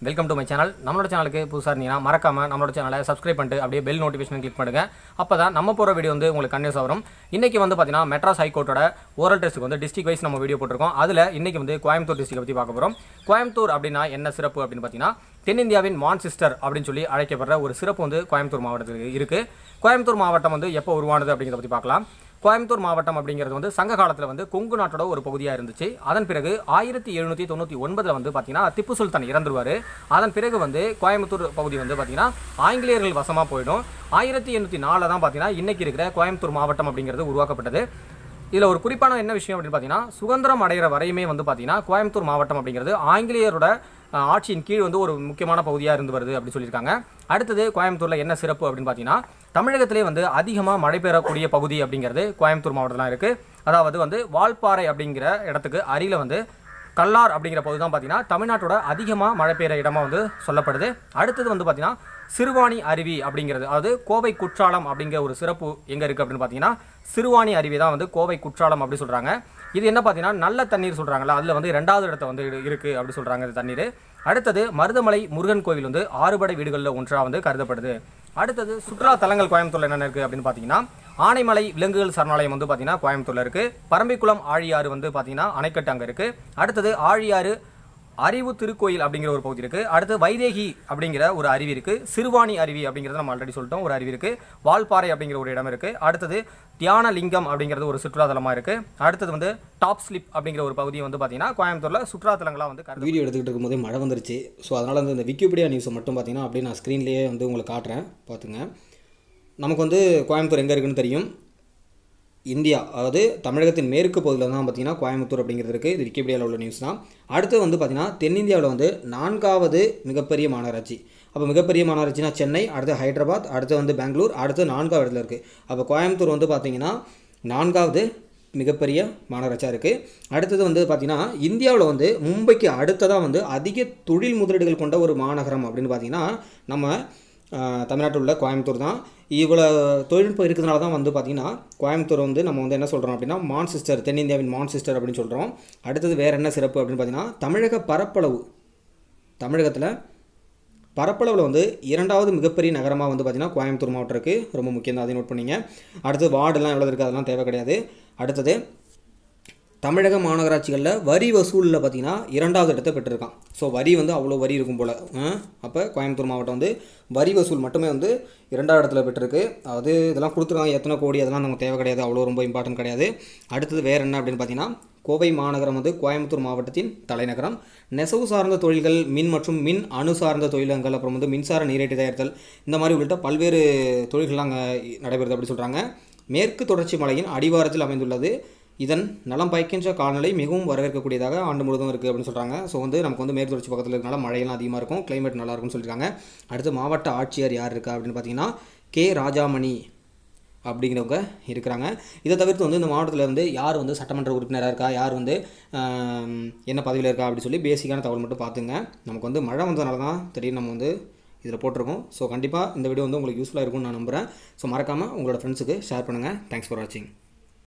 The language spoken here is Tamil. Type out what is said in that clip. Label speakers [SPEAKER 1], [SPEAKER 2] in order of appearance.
[SPEAKER 1] வெல்கம் டு மை சேனல் நம்மளோட சேனலுக்கு புதுசாக இருந்தீங்கன்னா மறக்காம நம்மளோட சேனலை சப்ஸ்கிரைப் பண்ணிட்டு அப்படியே பெல் நோட்டிஃபிகேஷன் கிளிக் பண்ணுங்க அப்போ தான் நம்ம போகிற வீடியோ வந்து உங்களுக்கு கண்டினியூஸ் வரும் இன்னைக்கு வந்து பார்த்தீங்கன்னா மெட்ராஸ் ஹைகோர்ட்டோட ஓரல் டெஸ்ட்டுக்கு வந்து டிஸ்ட்ரிக் வைஸ் நம்ம வீடியோ போட்டிருக்கோம் அதில் இன்னைக்கு வந்து கோயம்புத்தூர் டிஸ்ட்ரிக்ட் பற்றி பார்க்க போகிறோம் கோயம்புத்தூர் அப்படின்னா என்ன சிறப்பு அப்படின்னு பார்த்தீங்கன்னா தென்னிந்தியாவின் மான்சிஸ்டர் அப்படின்னு சொல்லி அழைக்கப்படுற ஒரு சிறப்பு வந்து கோயம்புத்தூர் மாவட்டத்துக்கு இருக்குது கோயம்புத்தூர் மாவட்டம் வந்து எப்போ உருவானது அப்படிங்கிறத பற்றி பார்க்கலாம் கோயம்புத்தூர் மாவட்டம் அப்படிங்கிறது வந்து சங்க காலத்தில் வந்து கொங்கு நாட்டோட ஒரு பகுதியாக இருந்துச்சு அதன் பிறகு ஆயிரத்தி எழுநூற்றி தொண்ணூற்றி ஒன்பதில் வந்து பார்த்தீங்கன்னா திப்பு சுல்தான் இறந்துருவார் அதன் பிறகு வந்து கோயம்புத்தூர் பகுதி வந்து பார்த்தீங்கன்னா ஆங்கிலேயர்கள் வசமாக போயிடும் ஆயிரத்தி எண்ணூற்றி நாலில் தான் பார்த்தீங்கன்னா இன்னைக்கு இருக்கிற கோயம்புத்தூர் மாவட்டம் அப்படிங்கிறது உருவாக்கப்பட்டது இதில் ஒரு குறிப்பான என்ன விஷயம் அப்படின்னு பார்த்தீங்கன்னா சுதந்திரம் அடைகிற வரையுமே வந்து பார்த்தீங்கன்னா கோயம்புத்தூர் மாவட்டம் அப்படிங்கிறது ஆங்கிலேயரோட அஹ், ஆட்சியின் கீழ் வந்து ஒரு முக்கியமான பகுதியாக இருந்து வருது அப்படின்னு சொல்லியிருக்காங்க அடுத்தது கோயம்புத்தூரில் என்ன சிறப்பு அப்படின்னு பார்த்தீங்கன்னா தமிழகத்திலே வந்து அதிகமாக மழை பெறக்கூடிய பகுதி அப்படிங்கிறது கோயம்புத்தூர் மாவட்டத்தில் இருக்குது அதாவது வந்து வால்பாறை அப்படிங்கிற இடத்துக்கு அருகில் வந்து கல்லார் அப்படிங்கிற பகுதி தான் பார்த்தீங்கன்னா தமிழ்நாட்டோட அதிகமாக மழை பெய்கிற இடமா வந்து சொல்லப்படுது அடுத்தது வந்து பார்த்தீங்கன்னா சிறுவாணி அருவி அப்படிங்கிறது அதாவது கோவை குற்றாலம் அப்படிங்கிற ஒரு சிறப்பு எங்கே இருக்குது அப்படின்னு பார்த்தீங்கன்னா சிறுவாணி அருவி தான் வந்து கோவை குற்றாலம் அப்படி சொல்கிறாங்க இது என்ன பார்த்தீங்கன்னா நல்ல தண்ணீர் சொல்கிறாங்களா அதில் வந்து ரெண்டாவது இடத்த வந்து இரு- இருக்கு அப்படி சொல்கிறாங்க இந்த தண்ணீர் அடுத்தது மருதமலை முருகன் கோவில் வந்து ஆறுபடை வீடுகளில் ஒன்றாக வந்து கருதப்படுது அடுத்தது சுற்றுலா தலங்கள் கோயம்புத்தூர்ல என்னென்ன இருக்குது அப்படின்னு பார்த்தீங்கன்னா ஆனைமலை விலங்குகள் சரணாலயம் வந்து பார்த்தீங்கன்னா கோயம்புத்தூர்ல இருக்குது பரம்பிக்குளம் ஆழியாறு வந்து பார்த்தீங்கன்னா அணைக்கட்டு அங்கே இருக்குது அடுத்தது ஆழியாறு அறிவு திருக்கோயில் அப்படிங்கிற ஒரு பகுதி இருக்குது அடுத்து வைதேகி அப்படிங்கிற ஒரு அருவி இருக்குது சிறுவாணி அருவி அப்படிங்கிறத நம்ம ஆல்ரெடி சொல்லிட்டோம் ஒரு அருவி இருக்குது வால்பாறை அப்படிங்கிற ஒரு இடம் இருக்குது அடுத்தது தியான லிங்கம் அப்படிங்கிறது ஒரு சுற்றுலாத்தலமாக இருக்குது அடுத்தது வந்து டாப் ஸ்லிப் அப்படிங்கிற ஒரு பகுதி வந்து பார்த்தீங்கன்னா கோயம்புத்தூரில் சுற்றுலாத்தலங்களாக வந்து கருது
[SPEAKER 2] வீடியோ எடுத்துக்கிட்டு இருக்கும்போதே மழை வந்துருச்சு ஸோ அதனால் வந்து இந்த விக்கிபீடியா நியூஸை மட்டும் பார்த்தீங்கன்னா அப்படியே நான் ஸ்க்ரீன்லேயே வந்து உங்களுக்கு காட்டுறேன் பார்த்துங்க நமக்கு வந்து கோயம்புத்தூர் எங்கே இருக்குன்னு தெரியும் இந்தியா அதாவது தமிழகத்தின் மேற்கு பகுதியில் தான் பார்த்தீங்கன்னா கோயம்புத்தூர் அப்படிங்கிறது இருக்குது இது விக்கிபீடியாவில் உள்ள நியூஸ் தான் அடுத்து வந்து பார்த்தீங்கன்னா தென்னிந்தியாவில் வந்து நான்காவது மிகப்பெரிய மாநகராட்சி அப்போ மிகப்பெரிய மாநகராட்சினா சென்னை அடுத்து ஹைதராபாத் அடுத்து வந்து பெங்களூர் அடுத்து நான்காவது இடத்துல இருக்குது அப்போ கோயம்புத்தூர் வந்து பார்த்தீங்கன்னா நான்காவது மிகப்பெரிய மாநகராட்சியாக இருக்குது அடுத்தது வந்து பார்த்திங்கன்னா இந்தியாவில் வந்து மும்பைக்கு அடுத்ததாக வந்து அதிக தொழில் முதலீடுகள் கொண்ட ஒரு மாநகரம் அப்படின்னு பார்த்தீங்கன்னா நம்ம ஆஹ், தமிழ்நாட்டில் உள்ள கோயம்புத்தூர் தான் இவ்வளோ தொழில்நுட்பம் இருக்கிறதுனால தான் வந்து பார்த்திங்கன்னா கோயம்புத்தூர் வந்து நம்ம வந்து என்ன சொல்கிறோம் அப்படின்னா மான்சிஸ்டர் தென்னிந்தியாவின் மான்சிஸ்டர் அப்படின்னு சொல்கிறோம் அடுத்தது வேறு என்ன சிறப்பு அப்படின்னு பார்த்தீங்கன்னா தமிழக பரப்பளவு தமிழகத்தில் பரப்பளவில் வந்து இரண்டாவது மிகப்பெரிய நகரமாக வந்து பார்த்திங்கன்னா கோயம்புத்தூர் மாவட்டம் இருக்குது ரொம்ப முக்கியம் தான் அதை நோட் பண்ணிங்க அடுத்து வார்டுலாம் எவ்வளோ இருக்குது அதெல்லாம் தேவை கிடையாது அடுத்தது தமிழக மாநகராட்சிகளில் வரி வசூலில் பார்த்தீங்கன்னா இரண்டாவது இடத்தை பெற்றிருக்கான் ஸோ வரி வந்து அவ்வளோ வரி இருக்கும் போல் அப்போ கோயம்புத்தூர் மாவட்டம் வந்து வரி வசூல் மட்டுமே வந்து இரண்டாவது இடத்துல பெற்றிருக்கு அது இதெல்லாம் கொடுத்துருக்காங்க எத்தனை கோடி அதெல்லாம் நமக்கு தேவை கிடையாது அவ்வளோ ரொம்ப இம்பார்ட்டன்ட் கிடையாது அடுத்தது வேறு என்ன அப்படின்னு பார்த்தீங்கன்னா கோவை மாநகரம் வந்து கோயம்புத்தூர் மாவட்டத்தின் தலைநகரம் நெசவு சார்ந்த தொழில்கள் மின் மற்றும் மின் அணு சார்ந்த தொழிலங்கள் அப்புறம் வந்து மின்சார நீரேற்றி தயாரித்தல் இந்த மாதிரி உள்ளிட்ட பல்வேறு தொழில்கள்லாம் அங்கே நடைபெறுது அப்படி சொல்கிறாங்க மேற்கு தொடர்ச்சி மலையின் அடிவாரத்தில் அமைந்துள்ளது இதன் நலம் பயக்கின்ற காலநிலை மிகவும் வரவேற்கக்கூடியதாக ஆண்டு முழுவதும் இருக்குது அப்படின்னு சொல்கிறாங்க ஸோ வந்து நமக்கு வந்து மேற்கு தொடர்ச்சி பக்கத்தில் இருக்கனால மழையெல்லாம் அதிகமாக இருக்கும் கிளைமேட் நல்லா இருக்கும்னு சொல்லியிருக்காங்க அடுத்து மாவட்ட ஆட்சியர் யார் இருக்கா அப்படின்னு பார்த்தீங்கன்னா கே ராஜாமணி அப்படிங்கிறவங்க இருக்கிறாங்க இதை தவிர்த்து வந்து இந்த மாவட்டத்தில் வந்து யார் வந்து சட்டமன்ற உறுப்பினராக இருக்கா யார் வந்து ஆம், என்ன பதவியில் இருக்கா அப்படின்னு சொல்லி பேசிக்கான தகவல் மட்டும் பார்த்துங்க நமக்கு வந்து மழை வந்ததுனால தான் திடீர்னு நம்ம வந்து இதில் போட்டிருக்கோம் ஸோ கண்டிப்பாக இந்த வீடியோ வந்து உங்களுக்கு யூஸ்ஃபுல்லாக இருக்கும்னு நான் நம்புகிறேன் ஸோ மறக்காமல் உங்களோட ஃப்ரெண்ட்ஸுக்கு ஷேர் பண்ணுங்கள் தேங்க்ஸ் ஃபார் வாட்சிங்